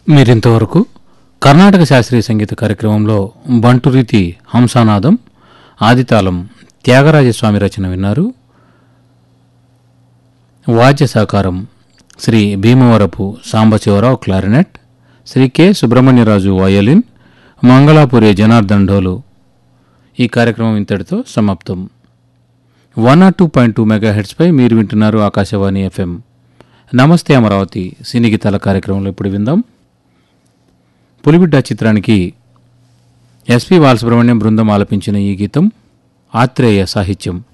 మీరింతవరకు కర్ణాటక శాస్త్రీయ సంగీత కార్యక్రమంలో బంటురీతి హంసానాదం ఆదితాళం త్యాగరాజస్వామి రచన విన్నారు వాద్య సహకారం Shri Bhimavarapu Sambasivarao clarinet Shri K Subrahmanyaraju violin Mangalapuri Janardhan డోలు ఈ కార్యక్రమం ఇంతటితో సమాప్తం one or two point two mega హెడ్స్పై మీరు వింటున్నారు ఆకాశవాణి ఎఫ్ఎం నమస్తే అమరావతి సినీ గీతాల కార్యక్రమంలో ఇప్పుడు విందాం పులిబిడ్డ చిత్రానికి ఎస్పి బాలసుబ్రహ్మణ్యం బృందం ఆలపించిన ఈ గీతం ఆత్రేయ సాహిత్యం